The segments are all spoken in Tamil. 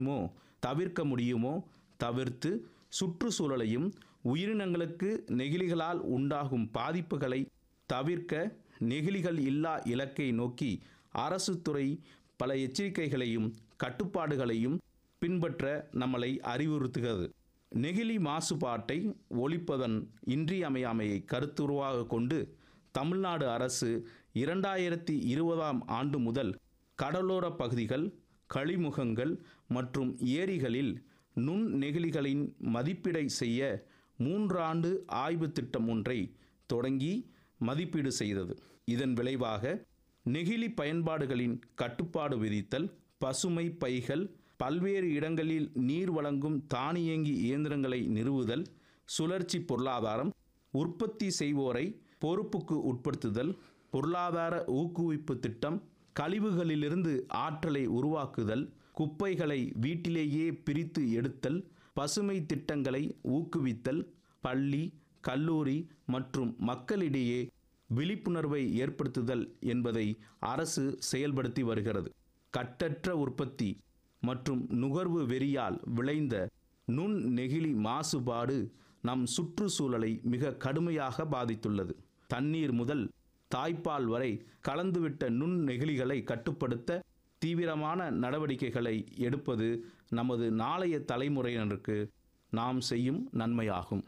மோ தவிர்க்க முடியுமோ தவிர்த்து சுற்றுச்சூழலையும் உயிரினங்களுக்கு நெகிழிகளால் உண்டாகும் பாதிப்புகளை தவிர்க்க நெகிழிகள் இல்லா இலக்கை நோக்கி அரசு துறை பல எச்சரிக்கைகளையும் கட்டுப்பாடுகளையும் பின்பற்ற நம்மளை அறிவுறுத்துகிறது நெகிழி மாசுபாட்டை ஒழிப்பதன் இன்றியமையாமையை கருத்துருவாக கொண்டு தமிழ்நாடு அரசு இரண்டாயிரத்தி இருபதாம் ஆண்டு முதல் கடலோர பகுதிகள் கழிமுகங்கள் மற்றும் ஏரிகளில் நுண் நெகிழிகளின் மதிப்பீடை செய்ய மூன்றாண்டு ஆய்வு திட்டம் ஒன்றை தொடங்கி மதிப்பீடு செய்தது இதன் விளைவாக நெகிழி பயன்பாடுகளின் கட்டுப்பாடு விதித்தல் பசுமை பைகள் பல்வேறு இடங்களில் நீர் வழங்கும் தானியங்கி இயந்திரங்களை நிறுவுதல் சுழற்சி பொருளாதாரம் உற்பத்தி செய்வோரை பொறுப்புக்கு உட்படுத்துதல் பொருளாதார ஊக்குவிப்பு திட்டம் கழிவுகளிலிருந்து ஆற்றலை உருவாக்குதல் குப்பைகளை வீட்டிலேயே பிரித்து எடுத்தல் பசுமை திட்டங்களை ஊக்குவித்தல் பள்ளி கல்லூரி மற்றும் மக்களிடையே விழிப்புணர்வை ஏற்படுத்துதல் என்பதை அரசு செயல்படுத்தி வருகிறது கட்டற்ற உற்பத்தி மற்றும் நுகர்வு வெறியால் விளைந்த நுண் நெகிழி மாசுபாடு நம் சுற்றுச்சூழலை மிக கடுமையாக பாதித்துள்ளது தண்ணீர் முதல் தாய்ப்பால் வரை கலந்துவிட்ட நுண் நெகிழிகளை கட்டுப்படுத்த தீவிரமான நடவடிக்கைகளை எடுப்பது நமது நாளைய தலைமுறையினருக்கு நாம் செய்யும் நன்மையாகும்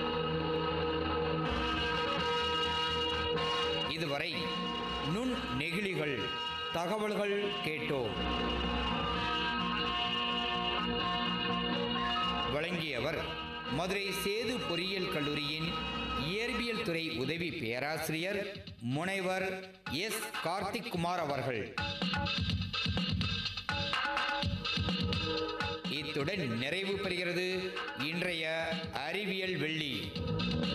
இதுவரை நுண் நெகிழிகள் தகவல்கள் கேட்டோம் வழங்கியவர் மதுரை சேது பொறியியல் கல்லூரியின் இயற்பியல் துறை உதவி பேராசிரியர் முனைவர் எஸ் கார்த்திக் குமார் அவர்கள் இத்துடன் நிறைவு பெறுகிறது இன்றைய அறிவு